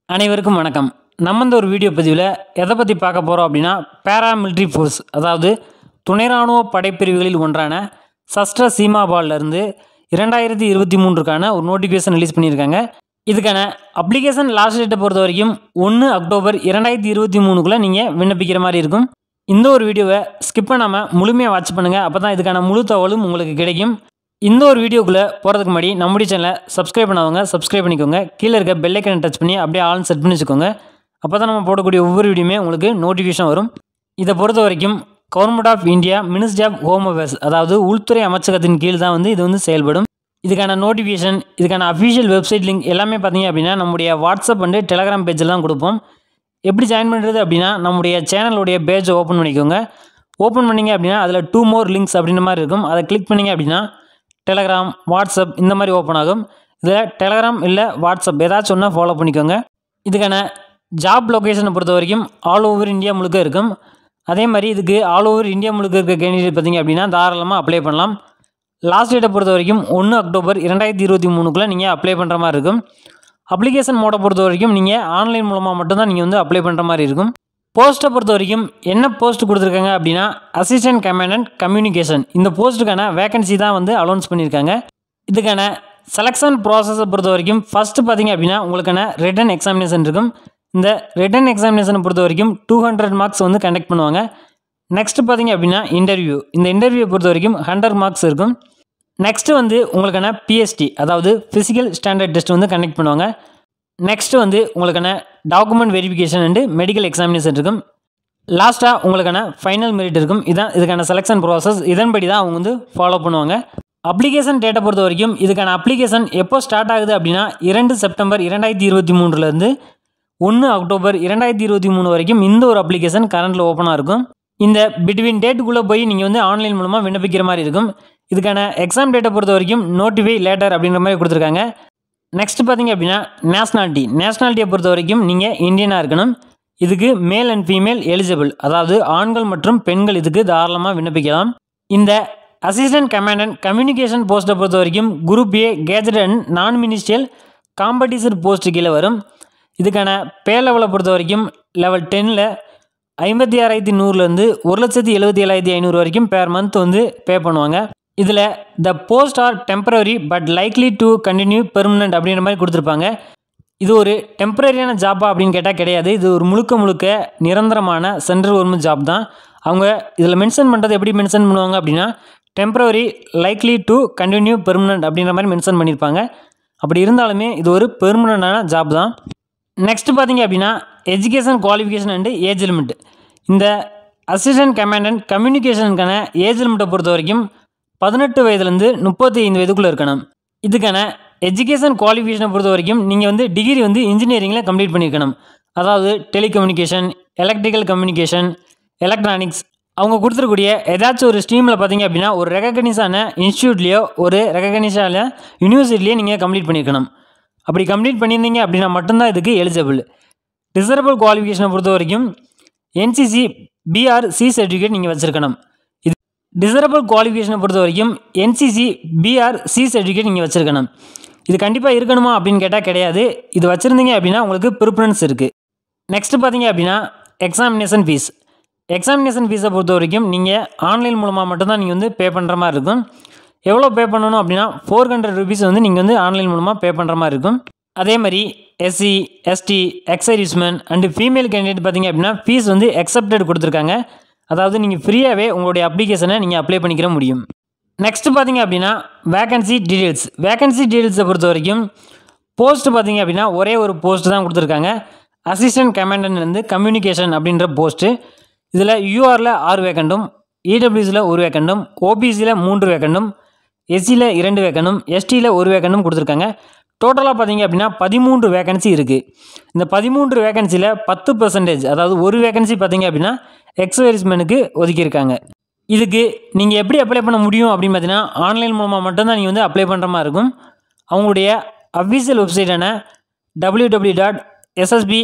அனைவருக்கும் வணக்கம் நம்ம இந்த ஒரு வீடியோ பதிவில் எதை பற்றி பார்க்க போகிறோம் அப்படின்னா பேராமிலிட்ரி ஃபோர்ஸ் அதாவது துணை ராணுவ படைப்பிரிவுகளில் ஒன்றான சஸ்ட்ர சீமாபால்லேருந்து இரண்டாயிரத்தி இருபத்தி மூன்றுக்கான ஒரு நோட்டிஃபிகேஷன் ரிலீஸ் பண்ணியிருக்காங்க இதுக்கான அப்ளிகேஷன் லாஸ்ட் டேட்டை பொறுத்த வரைக்கும் ஒன்று அக்டோபர் இரண்டாயிரத்தி இருபத்தி மூணுக்குள்ளே நீங்கள் விண்ணப்பிக்கிற மாதிரி இருக்கும் இந்த ஒரு வீடியோவை ஸ்கிப் பண்ணாமல் முழுமையாக வாட்ச் பண்ணுங்கள் அப்போ தான் இதுக்கான முழு தகவலும் உங்களுக்கு கிடைக்கும் இந்த ஒரு வீடியோக்குள்ளே போகிறதுக்கு முன்னாடி நம்முடைய சேனலை சப்ஸ்கிரைப் பண்ணாதவங்க சப்ஸ்கிரைப் பண்ணிக்கோங்க கீழே இருக்க பெல் ஐக்கனை டச் பண்ணி அப்படியே ஆல் செட் பண்ணி வச்சுக்கோங்க அப்போ தான் நம்ம போடக்கூடிய ஒவ்வொரு வீடியோமே உங்களுக்கு நோட்டிஃபிகேஷன் வரும் இதை பொறுத்த வரைக்கும் government of India ministry of home affairs அதாவது உள்துறை அமைச்சகத்தின் கீழ் தான் வந்து இது வந்து செயல்படும் இதுக்கான நோட்டிஃபிகேஷன் இதுக்கான அஃபிஷியல் வெப்சைட் லிங்க் எல்லாமே பார்த்தீங்க அப்படின்னா நம்முடைய வாட்ஸ்அப் அண்டு டெலகிராம் பேஜில் தான் கொடுப்போம் எப்படி ஜாயின் பண்ணுறது அப்படின்னா நம்முடைய சேனலுடைய பேஜை ஓப்பன் பண்ணிக்கோங்க ஓப்பன் பண்ணிங்க அப்படின்னா அதில் டூ மோர் லிங்க்ஸ் அப்படின்ற மாதிரி இருக்கும் அதை கிளிக் பண்ணிங்க அப்படின்னா டெலகிராம் வாட்ஸ்அப் இந்த மாதிரி ஓப்பன் ஆகும் இதில் டெலகிராம் இல்லை வாட்ஸ்அப் ஏதாச்சும் ஒன்றா ஃபாலோ பண்ணிக்கோங்க இதுக்கான ஜாப் லொக்கேஷனை பொறுத்த வரைக்கும் ஆல் ஓவர் இந்தியா முழுக்க இருக்கும் அதே மாதிரி இதுக்கு ஆல் ஓவர் இந்தியா முழுக்க இருக்க கேண்டிடேட் பார்த்தீங்க அப்படின்னா தாராளமாக அப்ளை பண்ணலாம் லாஸ்ட் டேட்டை பொறுத்த வரைக்கும் ஒன்று அக்டோபர் இரண்டாயிரத்தி இருபத்தி மூணுக்குள்ளே நீங்கள் அப்ளை பண்ணுற மாதிரி இருக்கும் அப்ளிகேஷன் மோடை பொறுத்த வரைக்கும் நீங்கள் ஆன்லைன் மூலமாக மட்டும்தான் நீங்கள் வந்து அப்ளை பண்ணுற மாதிரி இருக்கும் போஸ்ட்டை பொறுத்த வரைக்கும் என்ன போஸ்ட் கொடுத்துருக்காங்க அப்படின்னா அசிஸ்டன்ட் கமாண்டன்ட் கம்யூனிகேஷன் இந்த போஸ்ட்டுக்கான வேகன்சி தான் வந்து அலௌன்ஸ் பண்ணியிருக்காங்க இதுக்கான செலெக்ஷன் ப்ராசஸை பொறுத்த வரைக்கும் ஃபஸ்ட்டு பார்த்தீங்க அப்படின்னா உங்களுக்கான ரிட்டன் எக்ஸாமினேஷன் இருக்கும் இந்த ரிட்டன் எக்ஸாமினேஷனை பொறுத்த வரைக்கும் டூ ஹண்ட்ரட் மார்க்ஸ் வந்து கண்டக்ட் பண்ணுவாங்க நெக்ஸ்ட் பார்த்தீங்க அப்படின்னா இன்டர்வியூ இந்த இன்டர்வியூ பொறுத்த வரைக்கும் ஹண்ட்ரட் மார்க்ஸ் இருக்கும் நெக்ஸ்ட்டு வந்து உங்களுக்கான பிஎஸ்டி அதாவது ஃபிசிக்கல் ஸ்டாண்டர்ட் டெஸ்ட் வந்து கண்டக்ட் பண்ணுவாங்க நெக்ஸ்ட்டு வந்து உங்களுக்கான document verification and medical examination இருக்கும் லாஸ்ட்டாக உங்களுக்கான ஃபைனல் மெரிட் இருக்கும் இதான் இதுக்கான செலெக்ஷன் ப்ராசஸ் இதன்படி தான் அவங்க வந்து ஃபாலோ பண்ணுவாங்க அப்ளிகேஷன் டேட்டை பொறுத்த வரைக்கும் இதுக்கான அப்ளிகேஷன் எப்போ ஸ்டார்ட் ஆகுது அப்படின்னா இரண்டு செப்டம்பர் இரண்டாயிரத்தி இருபத்தி மூணுலேருந்து ஒன்று அக்டோபர் இரண்டாயிரத்தி இருபத்தி மூணு வரைக்கும் இந்த ஒரு அப்ளிகேஷன் கரண்ட்டில் ஓப்பனாக இருக்கும் இந்த பிட்வீன் டேட்டுக்குள்ளே போய் நீங்கள் வந்து ஆன்லைன் மூலமாக விண்ணப்பிக்கிற மாதிரி இருக்கும் இதுக்கான எக்ஸாம் டேட்டை பொறுத்த வரைக்கும் நோட்டிஃபை லேட்டர் அப்படின்ற மாதிரி கொடுத்துருக்காங்க நெக்ஸ்ட் பார்த்தீங்க அப்படின்னா நேஷ்னாலிட்டி நேஷ்னாலிட்டியை பொறுத்த வரைக்கும் நீங்கள் இந்தியனாக இருக்கணும் இதுக்கு மேல் அண்ட் ஃபீமேல் எலிஜிபிள் அதாவது ஆண்கள் மற்றும் பெண்கள் இதுக்கு தாராளமாக விண்ணப்பிக்கலாம் இந்த அசிஸ்டன்ட் கமாண்டன்ட் கம்யூனிகேஷன் போஸ்ட்டை பொறுத்த வரைக்கும் group A gazetted and non ministerial combatised post கீழே வரும் இதுக்கான பே லெவலை பொறுத்த வரைக்கும் லெவல் டென்னில் ஐம்பத்தி ஆறாயிரத்தி நூறுலேருந்து ஒரு லட்சத்தி எழுபத்தி ஏழாயிரத்தி ஐநூறு வரைக்கும் பேர் மந்த் வந்து பே பண்ணுவாங்க இதில் the post are temporary but likely to continue permanent அப்படின்ற மாதிரி கொடுத்துருப்பாங்க இது ஒரு டெம்பரரியான ஜாப்பா அப்படின்னு கேட்டால் கிடையாது இது ஒரு முழுக்க முழுக்க நிரந்தரமான சென்ட்ரல் கவர்மெண்ட் ஜாப் தான் அவங்க இதில் மென்ஷன் பண்ணுறது எப்படி மென்ஷன் பண்ணுவாங்க அப்படின்னா temporary likely to continue permanent அப்படின்ற மாதிரி மென்ஷன் பண்ணியிருப்பாங்க அப்படி இருந்தாலுமே இது ஒரு பெர்மனண்டான ஜாப் தான் நெக்ஸ்ட் பார்த்தீங்க அப்படின்னா education qualification and age limit இந்த அசிஸ்டன்ட் கமாண்டன்ட் கம்யூனிகேஷனுக்கான ஏஜ் லிமிட்டை பொறுத்த வரைக்கும் பதினெட்டு வயதுலேருந்து முப்பத்தி ஐந்து வயதுக்குள்ளே இருக்கணும் இதுக்கான எஜுகேஷன் குவாலிஃபிகேஷனை பொறுத்த வரைக்கும் நீங்கள் வந்து டிகிரி வந்து இன்ஜினியரிங்கில் கம்ப்ளீட் பண்ணியிருக்கணும் அதாவது டெலிகம்யூனிகேஷன் எலக்ட்ரிக்கல் கம்யூனிகேஷன் எலக்ட்ரானிக்ஸ் அவங்க கொடுத்துருக்கூடிய ஏதாச்சும் ஒரு ஸ்ட்ரீமில் பார்த்தீங்க அப்படின்னா ஒரு ரெகக்னைஸான இன்ஸ்டியூட்லேயோ ஒரு ரெகக்னைஸான யூனிவர்சிட்டிலேயோ நீங்கள் கம்ப்ளீட் பண்ணியிருக்கணும் அப்படி கம்ப்ளீட் பண்ணியிருந்தீங்க அப்படின்னா மட்டும்தான் இதுக்கு எலிஜிபிள் டிசரபிள் குவாலிஃபிகேஷனை பொறுத்த வரைக்கும் என்சிசி பிஆர் சி சர்டிஃபிகேட் நீங்கள் வச்சுருக்கணும் இது டிசரபிள் குவாலிஃபிகேஷனை பொறுத்த வரைக்கும் என்சிசி பிஆர் சி சர்டிஃபிகேட் நீங்கள் வச்சுருக்கணும் இது கண்டிப்பாக இருக்கணுமா அப்படின்னு கேட்டால் கிடையாது இது வச்சுருந்தீங்க அப்படின்னா உங்களுக்கு ப்ரிஃபரன்ஸ் இருக்குது நெக்ஸ்ட்டு பார்த்தீங்க அப்படின்னா எக்ஸாமினேஷன் ஃபீஸ் எக்ஸாமினேஷன் ஃபீஸை பொறுத்த வரைக்கும் நீங்கள் ஆன்லைன் மூலமாக மட்டும்தான் நீங்கள் வந்து பே பண்ணுற மாதிரி இருக்கும் எவ்வளோ பே பண்ணணும் அப்படின்னா ஃபோர் ஹண்ட்ரட் ருபீஸ் வந்து நீங்கள் வந்து ஆன்லைன் மூலமாக பே பண்ணுற மாதிரி இருக்கும் அதே மாதிரி SC ST ex servicemen and female candidate பார்த்தீங்க அப்படின்னா ஃபீஸ் வந்து எக்ஸப்டட் கொடுத்துருக்காங்க அதாவது நீங்கள் ஃப்ரீயாகவே உங்களுடைய அப்ளிகேஷனை நீங்கள் அப்ளை பண்ணிக்கிற முடியும் நெக்ஸ்ட் பார்த்தீங்க அப்படின்னா வேகன்சி டீட்டெயில்ஸ் வேகன்சி டீட்டெயில்ஸை பொறுத்த வரைக்கும் போஸ்ட் பார்த்தீங்க அப்படின்னா ஒரே ஒரு போஸ்ட் தான் கொடுத்துருக்காங்க அசிஸ்டன்ட் கமாண்டன்ட்லேருந்து கம்யூனிகேஷன் அப்படின்ற போஸ்ட்டு இதில் யூஆரில் ஆறு வேக்கண்டும் இடபிள்யூஸில் ஒரு வேக்கண்டும் ஓபிசியில் மூன்று வேக்கண்டும் எஸ்சியில் இரண்டு வேக்கண்டும் எஸ்டியில் ஒரு வேக்கண்டும் கொடுத்துருக்காங்க டோட்டலாக பார்த்தீங்க அப்படின்னா பதிமூன்று வேகன்சி இருக்குது இந்த பதிமூன்று வேகன்சியில் பத்து பர்சன்டேஜ் அதாவது ஒரு வேகன்சி பார்த்தீங்க அப்படின்னா எக்ஸர்வீஸ்மெனுக்கு ஒதுக்கியிருக்காங்க இதுக்கு நீங்கள் எப்படி அப்ளை பண்ண முடியும் அப்படின்னு பார்த்தீங்கன்னா ஆன்லைன் மூலமாக மட்டும்தான் நீங்கள் வந்து அப்ளை பண்ணுற மாதிரி இருக்கும் அவங்களுடைய அஃபீஷியல் வெப்சைட்டான W W dot SSB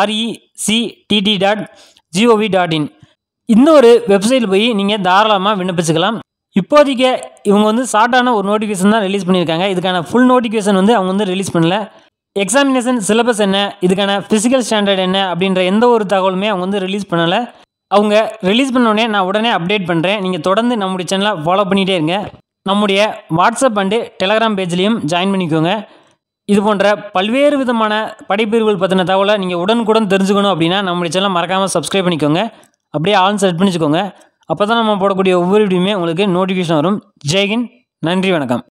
RECTT dot GOV dot in இந்த ஒரு வெப்சைட்டில் போய் நீங்கள் தாராளமாக விண்ணப்பிச்சுக்கலாம் இப்போதைக்கு இவங்க வந்து ஷார்ட்டான ஒரு நோட்டிஃபிகேஷன் தான் ரிலீஸ் பண்ணியிருக்காங்க இதுக்கான ஃபுல் நோட்டிஃபிகேஷன் வந்து அவங்க வந்து ரிலீஸ் பண்ணல எக்ஸாமினேஷன் சிலபஸ் என்ன இதுக்கான ஃபிசிக்கல் ஸ்டாண்டர்ட் என்ன அப்படின்ற எந்த ஒரு தகவலுமே அவங்க வந்து ரிலீஸ் பண்ணலை அவங்க ரிலீஸ் பண்ணோடனே நான் உடனே அப்டேட் பண்ணுறேன் நீங்கள் தொடர்ந்து நம்முடைய சேனலை ஃபாலோ பண்ணிகிட்டே இருங்க நம்முடைய வாட்ஸ்அப் அண்டு டெலகிராம் பேஜ்லேயும் ஜாயின் பண்ணிக்கோங்க இது போன்ற பல்வேறு விதமான படைப்பிரிவுகள் பற்றின தகவலை நீங்கள் உடனுக்குடன் தெரிஞ்சுக்கணும் அப்படின்னா நம்முடைய சேனலை மறக்காமல் சப்ஸ்கிரைப் பண்ணிக்கோங்க அப்படியே ஆன் செட் பண்ணிச்சுக்கோங்க அப்போ தான் நம்ம போடக்கூடிய ஒவ்வொரு வீடியோமே உங்களுக்கு நோட்டிஃபிகேஷன் வரும் ஜெய்ஹிந்த் நன்றி வணக்கம்